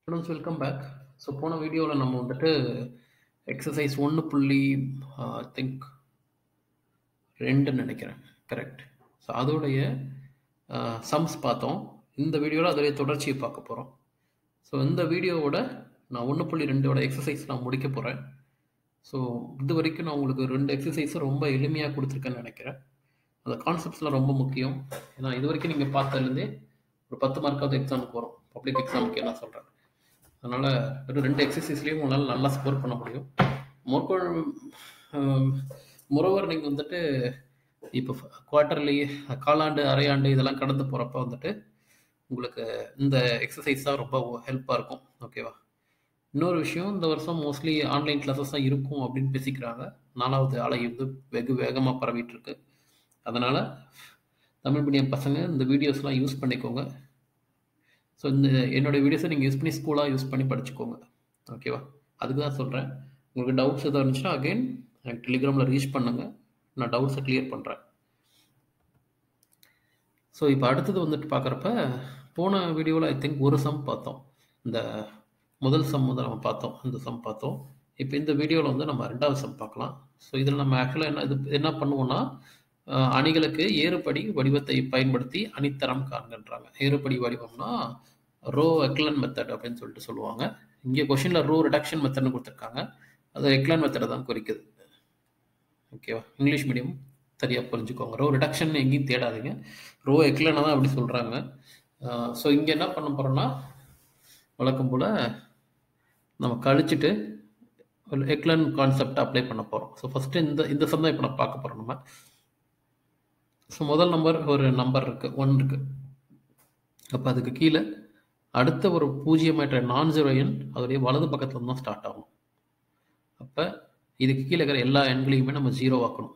students welcome back so போன வீடியோவில் நம்ம வந்துட்டு எக்ஸசைஸ் ஒன்று புள்ளி திங்க் ரெண்டுன்னு நினைக்கிறேன் கரெக்ட் ஸோ அதோடைய சம்ஸ் பார்த்தோம் இந்த வீடியோவில் அதோடைய தொடர்ச்சியை பார்க்க போகிறோம் ஸோ இந்த வீடியோவோட நான் ஒன்று புள்ளி ரெண்டோட எக்ஸசைஸ் நான் முடிக்க போகிறேன் ஸோ இது வரைக்கும் நான் உங்களுக்கு ரெண்டு எக்ஸசைஸும் ரொம்ப எளிமையாக கொடுத்துருக்கேன்னு நினைக்கிறேன் அந்த கான்செப்ட்ஸ்லாம் ரொம்ப முக்கியம் ஏன்னா இது வரைக்கும் நீங்கள் பார்த்ததுலேருந்தே ஒரு பத்து மார்க்காவது எக்ஸாமுக்கு வரும் பப்ளிக் எக்ஸாமுக்கு நான் சொல்கிறேன் அதனால் வெறும் ரெண்டு எக்ஸசைஸ்லேயும் உங்களால் நல்லா ஸ்கோர் பண்ண முடியும் மொர்கோல் முறவர் நீங்கள் வந்துட்டு இப்போ குவார்ட்டர்லி காலாண்டு அரையாண்டு இதெல்லாம் கடந்து போகிறப்ப வந்துட்டு உங்களுக்கு இந்த எக்ஸசைஸ் தான் ரொம்ப ஹெல்ப்பாக இருக்கும் ஓகேவா இன்னொரு விஷயம் இந்த வருஷம் மோஸ்ட்லி ஆன்லைன் கிளாஸஸ் தான் இருக்கும் அப்படின்னு பேசிக்கிறாங்க நாலாவது ஆலை வந்து வெகு வேகமாக பரவிட்டு இருக்கு அதனால் தமிழ் மீடியம் பசங்க இந்த வீடியோஸ்லாம் யூஸ் பண்ணிக்கோங்க ஸோ இந்த என்னோடய வீடியோஸை நீங்கள் யூஸ் பண்ணி ஸ்கூலாக யூஸ் பண்ணி படிச்சுக்கோங்க ஓகேவா அதுக்கு தான் சொல்கிறேன் உங்களுக்கு டவுட்ஸ் எதாவது இருந்துச்சுன்னா அகெயின் எனக்கு டெலிகிராமில் ரீச் பண்ணுங்கள் நான் டவுட்ஸை கிளியர் பண்ணுறேன் ஸோ இப்போ அடுத்தது வந்துட்டு பார்க்குறப்ப போன வீடியோவில் ஐ திங்க் ஒரு சம் பார்த்தோம் இந்த முதல் சம் வந்து நம்ம பார்த்தோம் இந்த சம் பார்த்தோம் இப்போ இந்த வீடியோவில் வந்து நம்ம ரெண்டாவது சம் பார்க்கலாம் ஸோ இதில் நம்ம ஆக்சுவலாக என்ன இது என்ன பண்ணுவோம்னா அணிகளுக்கு ஏறுபடி வடிவத்தை பயன்படுத்தி அணித்தரம் காண்கின்றாங்க ஏறுபடி வடிவம்னா ரோ எக்லன் மெத்தட் அப்படின்னு சொல்லிட்டு சொல்லுவாங்க இங்கே கொஷினில் ரோ ரிடக்ஷன் மெத்தட்னு கொடுத்துருக்காங்க அது எக்லன் மெத்தடை தான் குறிக்குது ஓகேவா இங்கிலீஷ் மீடியம் சரியாக புரிஞ்சுக்கோங்க ரோ ரிடக்ஷன் எங்கேயும் தேடாதீங்க ரோ எக்லனை தான் அப்படி சொல்கிறாங்க ஸோ இங்கே என்ன பண்ண போகிறோம்னா வழக்கம் போல் நம்ம கழிச்சிட்டு எக்லன் கான்செப்ட் அப்ளை பண்ண போகிறோம் ஸோ ஃபஸ்ட்டு இந்த இந்த சம் தான் இப்போ நான் பார்க்க போகிறோம் நம்ம ஸோ முதல் நம்பர் ஒரு நம்பர் இருக்குது ஒன் இருக்குது அப்போ அதுக்கு கீழே அடுத்த ஒரு பூஜ்ஜியமற்ற நான் ஜீரோ எண் அதோடைய வலது பக்கத்தில் தான் ஸ்டார்ட் ஆகும் அப்போ இதுக்கு கீழே இருக்கிற எல்லா எண்களையுமே நம்ம ஜீரோ ஆக்கணும்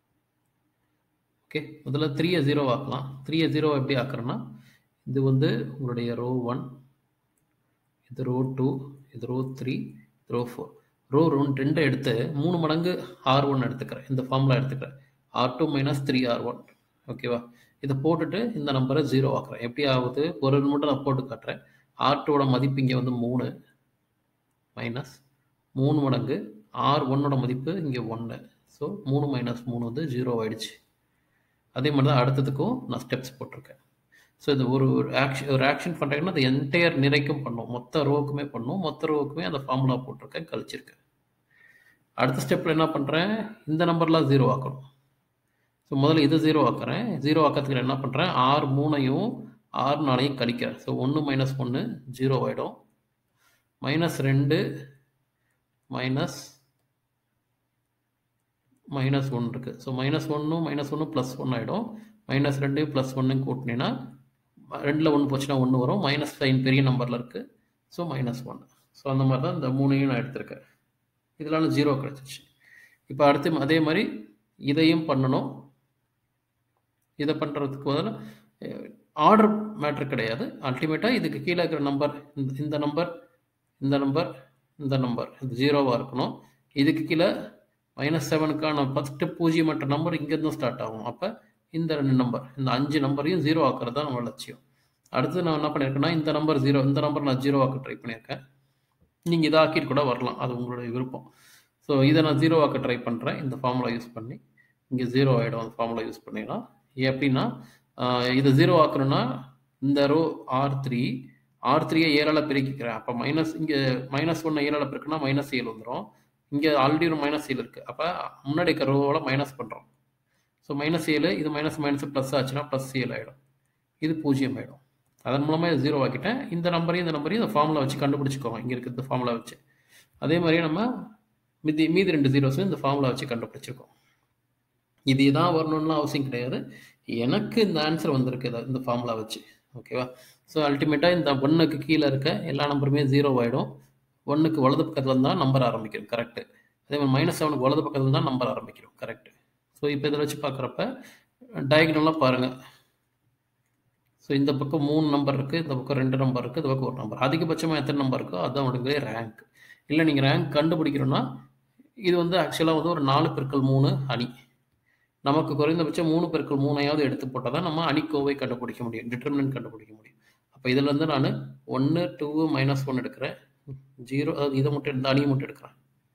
ஓகே முதல்ல த்ரீயை ஜீரோ ஆக்கலாம் த்ரீயை ஜீரோ எப்படி ஆக்குறோன்னா இது வந்து உங்களுடைய ரோ ஒன் இது ரோ டூ இது ரோ த்ரீ இது ரோ ஃபோர் ரோ ஒன் ரெண்டை எடுத்து மூணு மடங்கு ஆர் ஒன் எடுத்துக்கிறேன் இந்த ஃபார்முலா எடுத்துக்கிறேன் R two minus three R one ஓகேவா இதை போட்டுட்டு இந்த நம்பரை ஜீரோ ஆக்குறேன் எப்படி ஆகுது ஒரு மட்டும் நான் போட்டு காட்டுறேன் ஆர் டூவோட மதிப்பு இங்கே வந்து மூணு மைனஸ் மூணு மடங்கு ஆர் ஒன்னோட மதிப்பு இங்கே ஒன்று ஸோ மூணு மைனஸ் மூணு வந்து ஜீரோ ஆயிடுச்சு அதே மாதிரி தான் அடுத்ததுக்கும் நான் ஸ்டெப்ஸ் போட்டிருக்கேன் ஸோ இது ஒரு ஆக்ஷன் ஒரு ஆக்ஷன் பண்ணுறீங்கன்னா அது என்டையர் நிறைக்கும் பண்ணும் மொத்த ரோவுக்குமே பண்ணும் மொத்த ரோவுக்குமே அந்த ஃபார்முலா போட்டிருக்கேன் கழிச்சிருக்கேன் அடுத்த ஸ்டெப்பில் என்ன பண்ணுறேன் இந்த நம்பர்லாம் ஜீரோ ஆக்கணும் ஸோ முதல்ல இது ஜீரோ ஆக்குறேன் ஜீரோ ஆக்கிறதுக்கு என்ன பண்ணுறேன் ஆறு மூணையும் ஆறு நாளையும் கழிக்கிறேன் ஸோ ஒன்று மைனஸ் ஒன்று ஜீரோ ஆகிடும் மைனஸ் ரெண்டு மைனஸ் மைனஸ் ஒன் இருக்குது ஸோ மைனஸ் ஒன்றும் மைனஸ் ஒன்று ப்ளஸ் ஒன் ஆகிடும் மைனஸ் ரெண்டு ப்ளஸ் ஒன்று கூட்டினீங்கன்னா ரெண்டில் ஒன்று போச்சுன்னா ஒன்று வரும் மைனஸ் சைன் பெரிய நம்பரில் இருக்குது ஸோ மைனஸ் ஒன் ஸோ அந்த மாதிரி தான் இந்த மூணையும் நான் எடுத்திருக்கேன் இதெல்லாம் ஜீரோ கிடச்சிச்சு இப்போ அடுத்து அதே மாதிரி இதையும் பண்ணணும் இதை பண்ணுறதுக்கு பதில் ஆர்டர் மேட்ரு கிடையாது அல்டிமேட்டாக இதுக்கு கீழே இருக்கிற நம்பர் இந்த இந்த நம்பர் இந்த நம்பர் இந்த நம்பர் இது ஜீரோவாக இருக்கணும் இதுக்கு கீழே மைனஸ் செவனுக்கான ஃபஸ்ட்டு பூஜ்ஜியம் மற்ற நம்பர் இங்கேருந்து ஸ்டார்ட் ஆகும் அப்போ இந்த ரெண்டு நம்பர் இந்த அஞ்சு நம்பரையும் ஜீரோ ஆக்குறது தான் நம்ம லட்சியம் அடுத்து நான் என்ன பண்ணியிருக்கேன்னா இந்த நம்பர் ஜீரோ இந்த நம்பர் நான் ஜீரோ ஆக்க ட்ரை பண்ணியிருக்கேன் நீங்கள் இதை ஆக்கிட்டு கூட வரலாம் அது உங்களுடைய விருப்பம் ஸோ இதை நான் ஜீரோ ஆக்க ட்ரை பண்ணுறேன் இந்த ஃபார்முலா யூஸ் பண்ணி இங்கே ஜீரோ ஆகிடும் அந்த ஃபார்முலா யூஸ் பண்ணிடலாம் எப்படின்னா இதை ஜீரோ ஆக்கணும்னா இந்த ரோ ஆர் த்ரீ ஆர் த்ரீயை ஏழால் பெருக்கிக்கிறேன் அப்போ மைனஸ் இங்கே மைனஸ் ஒன்று ஏழால் பெருக்குன்னா மைனஸ் ஏழு வந்துடும் இங்கே ஆல்ரெடி ஒரு மைனஸ் ஏழு இருக்குது அப்போ முன்னாடி இருக்கிற ரோவோட மைனஸ் பண்ணுறோம் ஸோ மைனஸ் ஏழு இது மைனஸ் மைனஸ் ப்ளஸ் ஆச்சுன்னா ப்ளஸ் ஏழு ஆகிடும் இது பூஜ்ஜியம் ஆகிடும் அதன் மூலமாக இது ஜீரோ ஆக்கிட்டேன் இந்த நம்பரையும் இந்த நம்பரையும் இந்த ஃபார்முலா வச்சு கண்டுபிடிச்சிக்கோங்க இங்கே இருக்குது இந்த ஃபார்முலா வச்சு அதே மாதிரியே நம்ம மீதி மீதி ரெண்டு ஜீரோஸும் இந்த ஃபார்முலா வச்சு கண்டுபிடிச்சிருக்கோம் இது இதான் வரணும்லாம் அவசியம் கிடையாது எனக்கு இந்த ஆன்சர் வந்திருக்கு இந்த ஃபார்முலா வச்சு ஓகேவா ஸோ அல்டிமேட்டாக இந்த ஒன்றுக்கு கீழே இருக்க எல்லா நம்பருமே ஜீரோ ஆகிடும் ஒன்றுக்கு வலது பக்கத்தில் இருந்தால் நம்பர் ஆரம்பிக்கும் கரெக்டு அதே மாதிரி மைனஸ் செவனுக்கு வலது பக்கத்தில் இருந்தால் நம்பர் ஆரம்பிக்கிறோம் கரெக்டு ஸோ இப்போ இதில் வச்சு பார்க்குறப்ப டயக்னலாக பாருங்கள் ஸோ இந்த பக்கம் மூணு நம்பர் இருக்குது இந்த பக்கம் ரெண்டு நம்பர் இருக்குது இந்த பக்கம் ஒரு நம்பர் அதிகபட்சமாக எத்தனை நம்பர் இருக்கோ அதுதான் உங்களுடைய ரேங்க் இல்லை நீங்கள் ரேங்க் கண்டுபிடிக்கணும்னா இது வந்து ஆக்சுவலாக வந்து ஒரு நாலு பெருக்கள் மூணு அணி நமக்கு குறைந்தபட்சம் மூணு பெருக்கள் மூணையாவது எடுத்து போட்டால் தான் நம்ம அணிக்கோவை கண்டுபிடிக்க முடியும் டிட்டர்மினன்ட் கண்டுபிடிக்க முடியும் அப்போ இதுலேருந்து நான் ஒன்று டூ மைனஸ் ஒன் எடுக்கிறேன் ஜீரோ அதாவது இதை மட்டும் இந்த அணியை மட்டும் எடுக்கிறேன்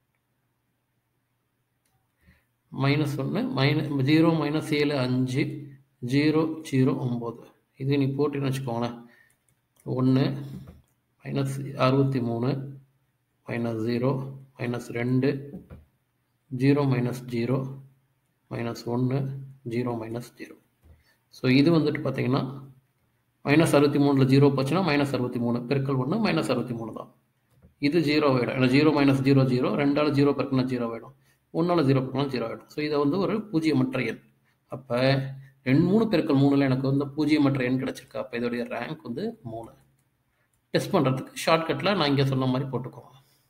மைனஸ் ஒன்று மைனஸ் ஜீரோ மைனஸ் ஏழு அஞ்சு ஜீரோ ஜீரோ ஒம்பது இது நீ போட்டுன்னு வச்சுக்கோங்களேன் ஒன்று மைனஸ் அறுபத்தி மூணு மைனஸ் ஜீரோ மைனஸ் ரெண்டு ஜீரோ மைனஸ் ஜீரோ மைனஸ் ஒன்று ஜீரோ மைனஸ் ஜீரோ ஸோ இது வந்துட்டு பார்த்தீங்கன்னா மைனஸ் அறுபத்தி மூணில் ஜீரோ போச்சுன்னா மைனஸ் அறுபத்தி மூணு பெருக்கல் ஒன்று மைனஸ் அறுபத்தி மூணு தான் இது ஜீரோ ஆகிடும் ஏன்னா ஜீரோ மைனஸ் ஜீரோ ஜீரோ ரெண்டால் ஜீரோ பெருக்கினா ஜீரோ ஆகிடும் ஒன்றால் ஜீரோ பெருக்கினா ஜீரோ ஆகிடும் ஸோ இதை வந்து ஒரு பூஜ்ஜியமற்ற எண் அப்போ ரெண்டு மூணு பெருக்கல் மூணில் எனக்கு வந்து பூஜ்ஜியமற்ற எண் கிடச்சிருக்கு அப்போ இதோடைய ரேங்க் வந்து மூணு டெஸ்ட் பண்ணுறதுக்கு ஷார்ட்கட்டில் நான் இங்கே சொன்ன மாதிரி போட்டுக்கோங்க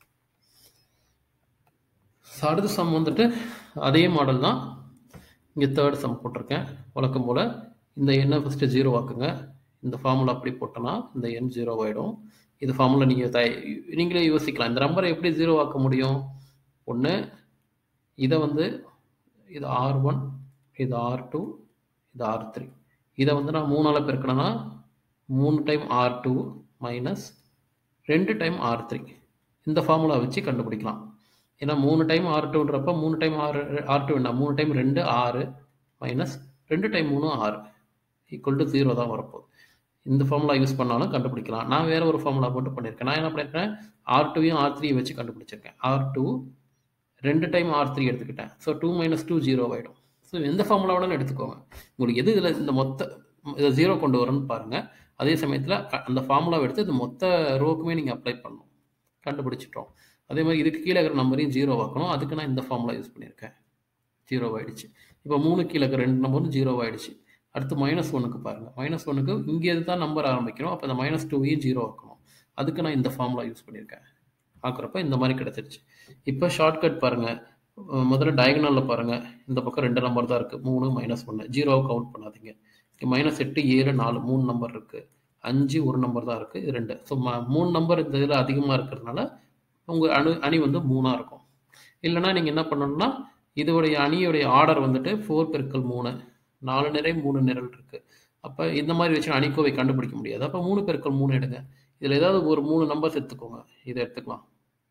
ஸோ அடுத்த சம் வந்துட்டு அதே மாடல் தான் இங்கே தேர்ட் சம் போட்டிருக்கேன் வழக்கம் போல் இந்த எண்ணை ஃபஸ்ட்டு ஜீரோ ஆக்குங்க இந்த ஃபார்முலா அப்படி போட்டோன்னா இந்த எண் ஜீரோ ஆகிடும் இது ஃபார்முலா நீங்கள் த நீங்களே யோசிக்கலாம் இந்த நம்பரை எப்படி ஜீரோ ஆக்க முடியும் ஒன்று இதை வந்து இது ஆர் ஒன் இது ஆர் டூ இது ஆர் த்ரீ இதை வந்து நான் மூணால் பெருக்கணும்னா மூணு டைம் ஆர் டூ மைனஸ் ரெண்டு டைம் ஆர் த்ரீ இந்த ஃபார்முலா வச்சு கண்டுபிடிக்கலாம் ஏன்னா மூணு டைம் ஆர் டூன்றப்ப மூணு டைம் ஆறு ஆர் டூ என்ன மூணு டைம் ரெண்டு ஆறு மைனஸ் ரெண்டு டைம் மூணு ஆறு ஈக்குவல் டு ஜீரோ தான் வரப்போகுது இந்த ஃபார்முலா யூஸ் பண்ணாலும் கண்டுபிடிக்கலாம் நான் வேறு ஒரு ஃபார்முலா போட்டு பண்ணியிருக்கேன் நான் என்ன பண்ணியிருக்கேன் ஆர் டூவையும் ஆர் த்ரீ வச்சு கண்டுபிடிச்சிருக்கேன் ஆர் டூ ரெண்டு டைம் ஆர் த்ரீ எடுத்துக்கிட்டேன் so two minus two zero ஆகிடும் ஸோ எந்த ஃபார்முலாவோட எடுத்துக்கோங்க உங்களுக்கு எது இதில் இந்த மொத்த இதை ஜீரோ கொண்டு வரும்னு பாருங்கள் அதே சமயத்தில் அந்த ஃபார்முலாவை எடுத்து இந்த மொத்த ரோக்குமே நீங்கள் அப்ளை பண்ணணும் கண்டுபிடிச்சிட்டோம் அதே மாதிரி இதுக்கு கீழே இருக்கிற நம்பரையும் ஜீரோ ஆக்கணும் அதுக்கு நான் இந்த ஃபார்முலா யூஸ் பண்ணியிருக்கேன் ஜீரோ ஆகிடுச்சு இப்போ மூணு கீழே இருக்கிற ரெண்டு நம்பரும் ஜீரோ ஆகிடுச்சு அடுத்து மைனஸ் ஒன்றுக்கு பாருங்கள் மைனஸ் ஒன்றுக்கு இங்கே தான் நம்பர் ஆரம்பிக்கணும் அப்போ இந்த மைனஸ் டூவையும் ஜீரோ ஆக்கணும் அதுக்கு நான் இந்த ஃபார்முலா யூஸ் பண்ணியிருக்கேன் ஆக்குறப்ப இந்த மாதிரி கிடச்சிருச்சு இப்போ ஷார்ட்கட் பாருங்கள் முதல்ல டயகனலில் பாருங்கள் இந்த பக்கம் ரெண்டு நம்பர் தான் இருக்குது மூணு மைனஸ் ஒன்று ஜீரோவை கவுண்ட் பண்ணாதீங்க இங்கே மைனஸ் எட்டு ஏழு நாலு மூணு நம்பர் இருக்குது அஞ்சு ஒரு நம்பர் தான் இருக்குது இது ரெண்டு ஸோ மூணு நம்பர் இந்த இதில் அதிகமாக இருக்கிறதுனால உங்கள் அணு அணி வந்து மூணாக இருக்கும் இல்லைனா நீங்கள் என்ன பண்ணணும்னா இதோடைய அணியோடைய ஆர்டர் வந்துட்டு ஃபோர் பெருக்கல் மூணு நாலு நிறை மூணு நிரல் இருக்குது அப்போ இந்த மாதிரி வச்சு அணிக்கோவை கண்டுபிடிக்க முடியாது அப்போ மூணு பெருக்கல் மூணு எடுங்க இதில் ஏதாவது ஒரு மூணு நம்பர்ஸ் எடுத்துக்கோங்க இதை எடுத்துக்கலாம்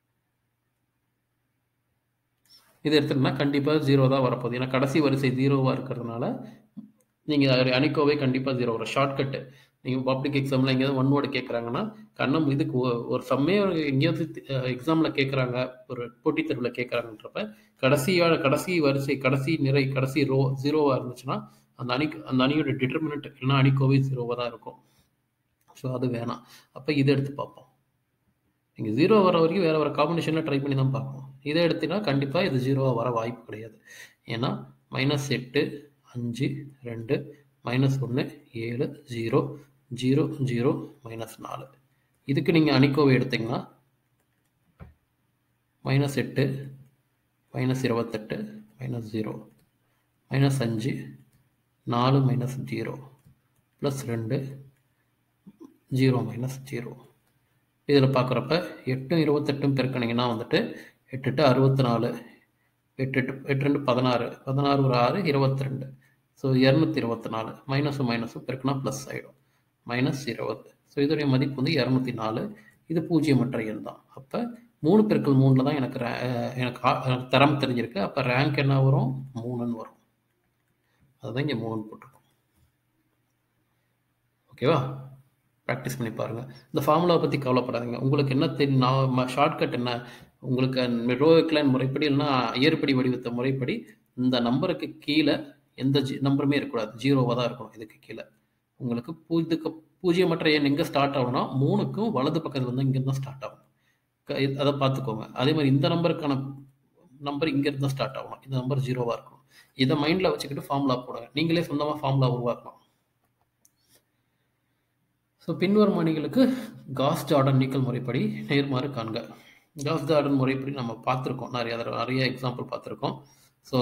இதை எடுத்துக்கினா கண்டிப்பாக ஜீரோ தான் வரப்போகுது ஏன்னா கடைசி வரிசை ஜீரோவாக இருக்கிறதுனால நீங்கள் அணிக்கோவை கண்டிப்பாக ஜீரோ வரும் ஷார்ட்கட்டு நீங்கள் பப்ளிக் எக்ஸாமில் எங்கேயாவது ஒன் வேர்டு கேட்குறாங்கன்னா கண்ணம் இதுக்கு ஒரு சம்மே எங்கேயாவது எக்ஸாமில் கேட்குறாங்க ஒரு போட்டித் தேர்வில் கேட்குறாங்கன்றப்ப கடைசியோட கடைசி வரிசை கடைசி நிறை கடைசி ரோ ஜீரோவாக இருந்துச்சுன்னா அந்த அணி அந்த அணியோட டிட்டர்மினட் இல்லைன்னா அணிக்கோவை ஜீரோவாக தான் இருக்கும் ஸோ அது வேணாம் அப்போ இதை எடுத்து பார்ப்போம் நீங்கள் ஜீரோ வர வரைக்கும் வேறு வேறு காம்பினேஷனில் ட்ரை பண்ணி தான் பார்க்கணும் இதை எடுத்தினா கண்டிப்பாக இது ஜீரோவாக வர வாய்ப்பு கிடையாது ஏன்னா மைனஸ் எட்டு அஞ்சு ரெண்டு மைனஸ் ஒன்று ஏழு ஜீரோ ஜீரோ ஜீரோ மைனஸ் நாலு இதுக்கு நீங்கள் அணிக்கோவை எடுத்தீங்கன்னா மைனஸ் எட்டு மைனஸ் இருபத்தெட்டு மைனஸ் ஜீரோ மைனஸ் அஞ்சு நாலு மைனஸ் ஜீரோ ப்ளஸ் ரெண்டு ஜீரோ மைனஸ் ஜீரோ இதில் பார்க்குறப்ப எட்டும் இருபத்தெட்டும் பெருக்கினீங்கன்னா வந்துட்டு எட்டு எட்டு அறுபத்தி நாலு எட்டு எட்டு எட்டு ரெண்டு பதினாறு பதினாறு ஒரு ஆறு இருபத்தி ரெண்டு ஸோ இரநூத்தி இருபத்தி நாலு மைனஸும் மைனஸும் பெருக்குனா ப்ளஸ் ஆகிடும் மைனஸ் இருபது ஸோ இதோடைய மதிப்பு வந்து இரநூத்தி நாலு இது பூஜ்ஜியமற்ற எண் தான் அப்போ மூணு பெருக்கள் மூணில் தான் எனக்கு எனக்கு எனக்கு தரம் தெரிஞ்சிருக்கு அப்போ ரேங்க் என்ன வரும் மூணுன்னு வரும் அதுதான் இங்கே மூணுன்னு போட்டிருக்கோம் ஓகேவா ப்ராக்டிஸ் பண்ணி பாருங்கள் இந்த ஃபார்முலாவை பற்றி கவலைப்படாதீங்க உங்களுக்கு என்ன தெரியும் நான் ஷார்ட்கட் என்ன உங்களுக்கு ரோ எக்லைன் முறைப்படி இல்லைன்னா ஏற்படி வடிவத்த முறைப்படி இந்த நம்பருக்கு கீழே எந்த ஜி நம்பருமே இருக்கக்கூடாது ஜீரோவாக தான் இருக்கணும் இதுக்கு கீழே உங்களுக்கு பூ இதுக்கு பூஜ்ஜியமற்ற எண் எங்கே ஸ்டார்ட் ஆகும்னா மூணுக்கும் வலது பக்கத்தில் வந்து இங்கே தான் ஸ்டார்ட் ஆகும் அதை பார்த்துக்கோங்க அதே மாதிரி இந்த நம்பருக்கான நம்பர் இங்கேருந்து தான் ஸ்டார்ட் ஆகணும் இந்த நம்பர் ஜீரோவாக இருக்கணும் இதை மைண்டில் வச்சுக்கிட்டு ஃபார்முலா போடுங்க நீங்களே சொந்தமாக ஃபார்முலா உருவாக்கலாம் ஸோ பின்வரும் அணிகளுக்கு காஸ் ஜார்டன் நீக்கல் முறைப்படி நேர்மாறு காண்க காஸ் ஜார்டன் முறைப்படி நம்ம பார்த்துருக்கோம் நிறைய அதில் நிறைய எக்ஸாம்பிள் பார்த்துருக்கோம் ஸோ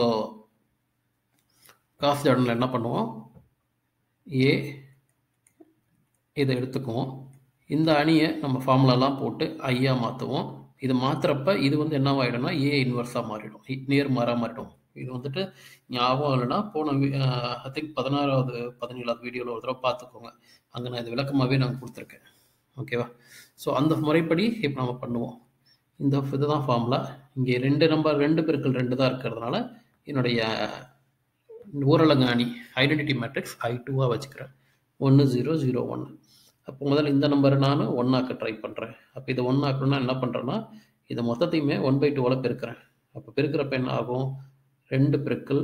காஸ் ஜார்டனில் என்ன பண்ணுவோம் ஏ இதை எடுத்துக்குவோம் இந்த அணியை நம்ம ஃபார்முலாலாம் போட்டு ஐயா மாற்றுவோம் இது மாற்றுறப்ப இது வந்து என்னவாயிடும்னா ஏ இன்வர்ஸாக மாறிடும் நேர்மாறாக மாறிடும் இது வந்துட்டு ஞாபகம் இல்லைன்னா போன ஐ திங்க் பதினாறாவது பதினேழாவது வீடியோவில் ஒரு தடவை பார்த்துக்கோங்க அங்கே நான் இது விளக்கமாகவே நான் கொடுத்துருக்கேன் ஓகேவா ஸோ அந்த முறைப்படி இப்போ நம்ம பண்ணுவோம் இந்த இதுதான் ஃபார்முலா இங்கே ரெண்டு நம்பர் ரெண்டு பெருக்கள் ரெண்டு தான் இருக்கிறதுனால என்னுடைய ஊரலங்க அணி ஐடென்டிட்டி மேட்ரிக்ஸ் ஐ டூவாக வச்சுக்கிறேன் ஒன்று ஜீரோ ஜீரோ ஒன்று அப்போ முதல்ல இந்த நம்பரை நான் ஒன்னாக்க ட்ரை பண்ணுறேன் அப்போ இதை ஒன்னாக்கணும்னா என்ன பண்ணுறேன்னா இதை மொத்தத்தையுமே ஒன் பை டூவால் பெருக்கிறேன் அப்போ பெருக்கிறப்ப என்ன ஆகும் ரெண்டு பெருக்கள்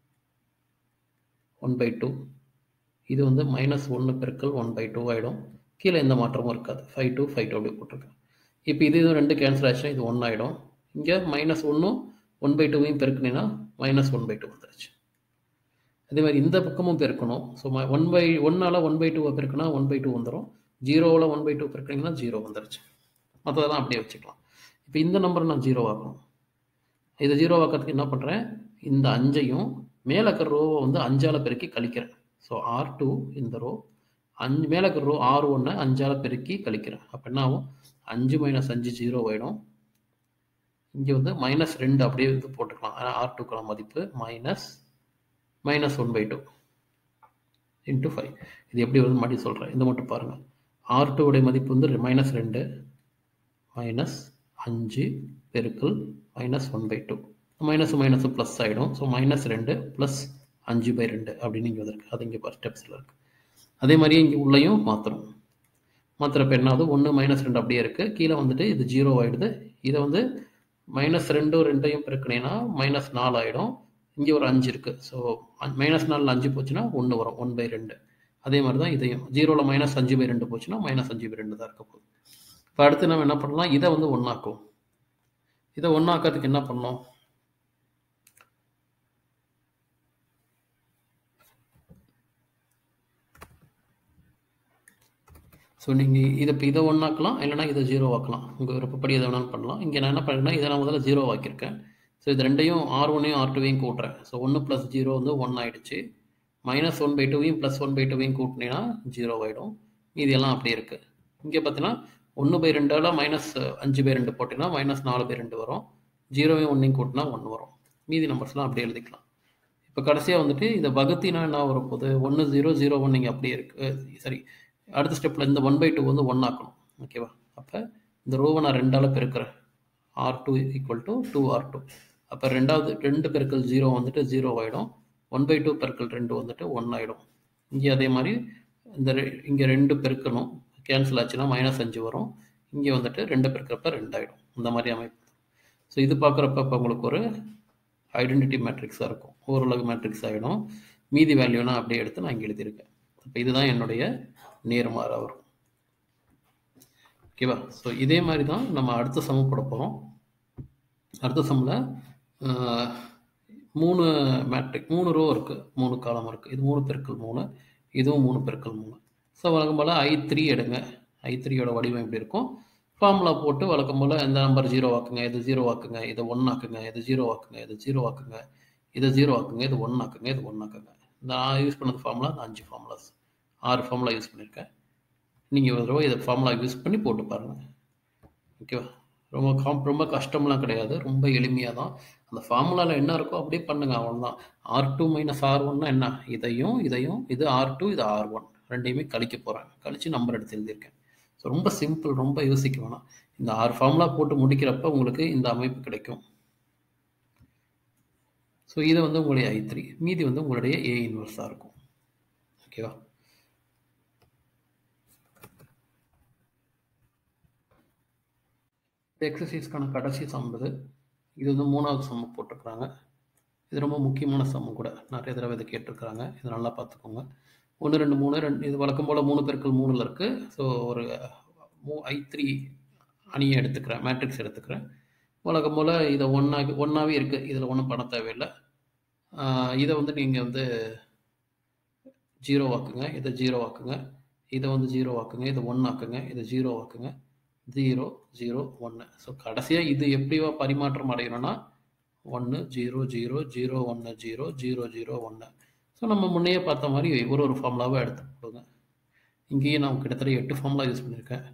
ஒன் பை டூ இது வந்து மைனஸ் ஒன்று பெருக்கள் ஒன் பை டூ ஆகிடும் கீழே எந்த மாற்றமும் இருக்காது ஃபைவ் டூ ஃபைவ் டூ அப்படி போட்டிருக்கேன் இப்போ இது இது ரெண்டு கேன்சல் ஆச்சுன்னா இது ஒன்று ஆகிடும் இங்கே மைனஸ் ஒன்றும் ஒன் பை டூவையும் பெருக்குனீங்கன்னா மைனஸ் ஒன் பை டூ வந்துருச்சு அதே மாதிரி இந்த பக்கமும் பெருக்கணும் ஸோ ஒன் பை ஒன்னால் ஒன் பை டூவை பெருக்குனா ஒன் பை டூ வந்துடும் ஜீரோவில் ஒன் பை டூ பெருக்குனீங்கன்னா ஜீரோ வந்துருச்சு மற்றதெல்லாம் அப்படியே வச்சுக்கலாம் இப்போ இந்த நம்பரை நான் ஜீரோ ஆக்கணும் இதை ஜீரோ ஆக்கிறதுக்கு என்ன பண்ணுறேன் இந்த அஞ்சையும் மேலே இருக்கிற ரோவை வந்து அஞ்சால் பெருக்கி கழிக்கிறேன் ஸோ ஆர் டூ இந்த ரோ அஞ்சு மேலே இருக்கிற ரோ ஆறு ஒன்று அஞ்சால் பெருக்கி கழிக்கிறேன் அப்போ என்ன ஆகும் அஞ்சு மைனஸ் அஞ்சு ஜீரோ ஆகிடும் இங்கே வந்து மைனஸ் ரெண்டு அப்படியே வந்து போட்டுக்கலாம் ஆனால் ஆர் டூக்கான மதிப்பு minus minus one by two into five இது எப்படி வருது மாட்டி சொல்கிறேன் இந்த மட்டும் பாருங்கள் ஆர் டூவுடைய மதிப்பு வந்து மைனஸ் ரெண்டு மைனஸ் அஞ்சு பெருக்கல் minus one by two minus minus plus ஆகிடும் ஸோ மைனஸ் ரெண்டு ப்ளஸ் அஞ்சு பை ரெண்டு அப்படின்னு இங்கே வந்திருக்கு அது இங்கே ஸ்டெப்ஸில் இருக்குது அதே மாதிரியே இங்கே உள்ளேயும் மாற்றுறோம் மாத்திரப்ப என்ன ஆகுது ஒன்று மைனஸ் ரெண்டு அப்படியே இருக்குது கீழே வந்துட்டு இது ஜீரோ ஆகிடுது இதை வந்து மைனஸ் ரெண்டும் ரெண்டையும் பெருக்கினீங்கன்னா மைனஸ் நாலு ஆகிடும் இங்கே ஒரு அஞ்சு இருக்குது ஸோ மைனஸ் நாலில் அஞ்சு போச்சுன்னா ஒன்று வரும் ஒன் பை ரெண்டு அதே மாதிரி தான் இதையும் ஜீரோவில் மைனஸ் அஞ்சு பை ரெண்டு போச்சுன்னா மைனஸ் அஞ்சு பை ரெண்டு தான் இருக்க போகுது இப்போ அடுத்து நம்ம என்ன பண்ணலாம் இதை வந்து ஒன்றாக்கும் இதை ஒன்றாக்கிறதுக்கு என்ன பண்ணோம் ஸோ நீங்கள் இதை இப்போ இதை ஒன்றாக்கலாம் இல்லைனா இதை ஜீரோ ஆக்கலாம் உங்கள் விருப்பப்படி எதை வேணாலும் பண்ணலாம் இங்கே நான் என்ன பண்ணுறேன்னா இதை நான் முதல்ல ஜீரோ ஆக்கியிருக்கேன் ஸோ இது ரெண்டையும் ஆர் ஒன்னையும் ஆர் டூவையும் கூட்டுறேன் ஸோ ஒன்று ப்ளஸ் ஜீரோ வந்து ஒன் ஆகிடுச்சு மைனஸ் ஒன் பை டூவையும் ப்ளஸ் ஒன் பை டூவையும் கூட்டினீங்கன்னா ஜீரோ ஆகிடும் மீதி எல்லாம் அப்படியே இருக்குது இங்கே பார்த்தீங்கன்னா ஒன்று பை ரெண்டால் மைனஸ் அஞ்சு பை ரெண்டு போட்டிங்கன்னா மைனஸ் நாலு பை ரெண்டு வரும் ஜீரோவையும் ஒன்றையும் கூட்டினா ஒன்று வரும் மீதி நம்பர்ஸ்லாம் அப்படியே எழுதிக்கலாம் இப்போ கடைசியாக வந்துட்டு இதை வகுத்தினா என்ன வரும் போது ஒன்று ஜீரோ ஜீரோ ஒன் இங்கே அப்படியே இருக்குது சரி அடுத்த ஸ்டெப்பில் இந்த ஒன் பை டூ வந்து ஒன் ஆக்கணும் ஓகேவா அப்போ இந்த ரோவை நான் ரெண்டால் பெருக்கிறேன் R two equal to two R two அப்போ ரெண்டாவது ரெண்டு பெருக்கள் ஜீரோ வந்துட்டு ஜீரோ ஆகிடும் ஒன் பை டூ பெருக்கள் ரெண்டு வந்துட்டு ஒன் ஆகிடும் இங்கே அதே மாதிரி இந்த இங்கே ரெண்டு பெருக்கணும் கேன்சல் ஆச்சுன்னா மைனஸ் அஞ்சு வரும் இங்கே வந்துட்டு ரெண்டு பெருக்கிறப்ப ரெண்டு ஆகிடும் இந்த மாதிரி அமைப்பு ஸோ இது பார்க்குறப்ப இப்போ உங்களுக்கு ஒரு ஐடென்டிட்டி மேட்ரிக்ஸாக இருக்கும் ஓரளவு மேட்ரிக்ஸ் ஆகிடும் மீதி வேல்யூனா அப்படியே எடுத்து நான் இங்கே எழுதியிருக்கேன் இப்போ இதுதான் என்னுடைய நேர்மாறாக வரும் ஓகேவா ஸோ இதே மாதிரி தான் நம்ம அடுத்த சமம் போட போகிறோம் அடுத்த சம்மில் மூணு மேட்ரிக் மூணு ரோ இருக்குது மூணு காலம் இருக்குது இது மூணு பெருக்கள் மூணு இதுவும் மூணு பெருக்கள் மூணு ஸோ வழக்கம் போல் ஐ த்ரீ எடுங்க ஐ த்ரீயோட வடிவம் எப்படி இருக்கும் ஃபார்முலா போட்டு வழக்கம் போல் எந்த நம்பர் ஜீரோ ஆக்குங்க இது ஜீரோ ஆக்குங்க இதை ஒன் ஆக்குங்க இது ஜீரோ ஆக்குங்க இது ஜீரோ ஆக்குங்க இதை ஜீரோ ஆக்குங்க இது ஒன் ஆக்குங்க இது ஒன் ஆக்குங்க நான் யூஸ் பண்ணது ஃபார்முலா இந்த அஞ்சு ஃபார்முலாஸ் ஆறு ஃபார்முலா யூஸ் பண்ணியிருக்கேன் நீங்கள் ஒரு தடவை இதை ஃபார்முலா யூஸ் பண்ணி போட்டு பாருங்கள் ஓகேவா ரொம்ப காம் ரொம்ப கஷ்டம்லாம் கிடையாது ரொம்ப எளிமையாக தான் அந்த ஃபார்முலாவில் என்ன இருக்கோ அப்படியே பண்ணுங்கள் அவ்வளோதான் ஆர் டூ மைனஸ் ஆர் ஒன்னா என்ன இதையும் இதையும் இது ஆர் டூ இது ஆர் ஒன் ரெண்டையுமே கழிக்க போகிறேன் கழித்து நம்பர் எடுத்து எழுதியிருக்கேன் ஸோ ரொம்ப சிம்பிள் ரொம்ப யோசிக்க வேணாம் இந்த ஆறு ஃபார்முலா போட்டு முடிக்கிறப்ப உங்களுக்கு இந்த அமைப்பு கிடைக்கும் ஸோ இது வந்து உங்களுடைய ஐ த்ரீ மீதி வந்து உங்களுடைய ஏ இன்வர்ஸாக இருக்கும் ஓகேவா எக்ஸசைஸ்க்கான கடைசி சம்பது இது வந்து மூணாவது சம்மு போட்டிருக்கிறாங்க இது ரொம்ப முக்கியமான சம்மு கூட நிறைய தடவை இதை கேட்டிருக்கிறாங்க இதை நல்லா பார்த்துக்கோங்க ஒன்று ரெண்டு மூணு ரெண்டு இது வழக்கம் போல் மூணு பெருக்கள் மூணில் இருக்குது ஸோ ஒரு மூ ஐ த்ரீ அணியை எடுத்துக்கிறேன் மேட்ரிக்ஸ் எடுத்துக்கிறேன் வழக்கம் போல் இதை ஒன்றாக ஒன்றாவே இருக்குது இதில் ஒன்றும் பண்ண தேவையில்லை இதை வந்து நீங்கள் வந்து ஜீரோ ஆக்குங்க இதை ஜீரோ ஆக்குங்க இதை வந்து ஜீரோ ஆக்குங்க இதை ஒன் ஆக்குங்க இதை ஜீரோ ஆக்குங்க ஜீரோ ஜீரோ ஒன்று ஸோ கடைசியாக இது எப்படிவா பரிமாற்றம் அடையணும்னா ஒன்று ஜீரோ ஜீரோ ஜீரோ ஒன்று ஜீரோ ஜீரோ ஜீரோ ஒன்று ஸோ நம்ம முன்னையே பார்த்த மாதிரி ஒரு ஒரு ஃபார்முலாவாக எடுத்து போடுங்க இங்கேயும் நான் கிட்டத்தட்ட எட்டு ஃபார்முலா யூஸ் பண்ணியிருக்கேன்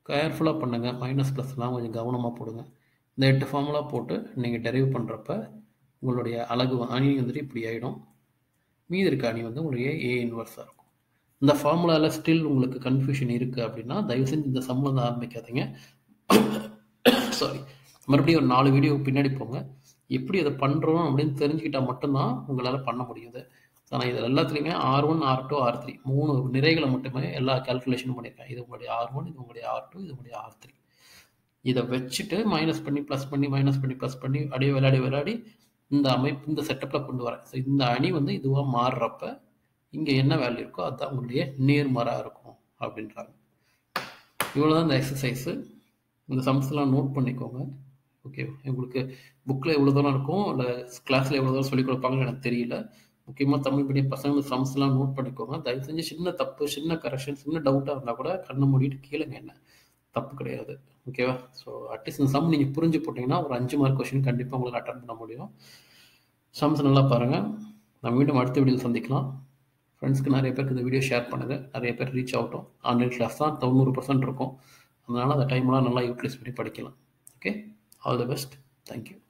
கேர்ஃபுல்லாக பண்ணுங்கள் மைனஸ் ப்ளஸ்லாம் கொஞ்சம் கவனமாக போடுங்க இந்த எட்டு ஃபார்முலா போட்டு நீங்கள் டெரைவ் பண்ணுறப்ப உங்களுடைய அழகு அணி வந்துட்டு இப்படி ஆகிடும் மீதி இருக்க அணி வந்து உங்களுடைய ஏ இன்வர்ஸாக இருக்கும் இந்த ஃபார்முலாவில் ஸ்டில் உங்களுக்கு கன்ஃபியூஷன் இருக்குது அப்படின்னா தயவு செஞ்சு இந்த சம்மில் தான் ஆரம்பிக்காதீங்க சாரி மறுபடியும் ஒரு நாலு வீடியோ பின்னாடி போங்க எப்படி அதை பண்ணுறோம் அப்படின்னு தெரிஞ்சுக்கிட்டால் மட்டும்தான் உங்களால் பண்ண முடியுது ஆனால் இதில் எல்லாத்துலேயுமே R one R two R three மூணு நிறைகளை மட்டுமே எல்லா கேல்குலேஷனும் பண்ணியிருக்கேன் இது உங்களுடைய ஆர் ஒன் இது உங்களுடைய ஆர் டூ இது உங்களுடைய ஆர் த்ரீ இதை வச்சுட்டு மைனஸ் பண்ணி ப்ளஸ் பண்ணி மைனஸ் பண்ணி ப்ளஸ் பண்ணி அப்படியே விளையாடி விளையாடி இந்த அமைப்பு இந்த செட்டப்பில் கொண்டு வரேன் ஸோ இந்த அணி வந்து இதுவாக மாறுறப்ப இங்கே என்ன வேல்யூ இருக்கோ அதுதான் உங்களுடைய நேர்மாறாக இருக்கும் அப்படின்றாங்க இவ்வளோ தான் இந்த எக்ஸசைஸு இந்த சம்ஸ்லாம் நோட் பண்ணிக்கோங்க ஓகே உங்களுக்கு புக்கில் எவ்வளோ தூரம் இருக்கும் இல்லை கிளாஸில் எவ்வளோ தூரம் சொல்லிக் கொடுப்பாங்கன்னு எனக்கு தெரியல முக்கியமாக தமிழ் மீடியம் பசங்க இந்த சம்ஸ்லாம் நோட் பண்ணிக்கோங்க தயவு செஞ்சு சின்ன தப்பு சின்ன கரெக்ஷன் சின்ன டவுட்டாக இருந்தால் கூட கண்ணை மூடிட்டு கேளுங்க என்ன தப்பு கிடையாது ஓகேவா ஸோ அட்லீஸ்ட் இந்த சம் நீங்கள் புரிஞ்சு போட்டிங்கன்னா ஒரு அஞ்சு மார்க் கொஷின் கண்டிப்பாக உங்களுக்கு அட்டன் பண்ண முடியும் சம்ஸ் நல்லா பாருங்கள் நான் மீண்டும் அடுத்த வீடியோ சந்திக்கலாம் ஃப்ரெண்ட்ஸ்க்கு நிறைய பேருக்கு இந்த வீடியோ ஷேர் பண்ணுங்கள் நிறைய பேர் ரீச் ஆகட்டும் ஆன்லைன் கிளாஸ் தான் தொண்ணூறு பர்சன்ட் இருக்கும் அதனால் அந்த டைம்லாம் நல்லா யூட்டிலைஸ் பண்ணி படிக்கலாம் okay all the best thank you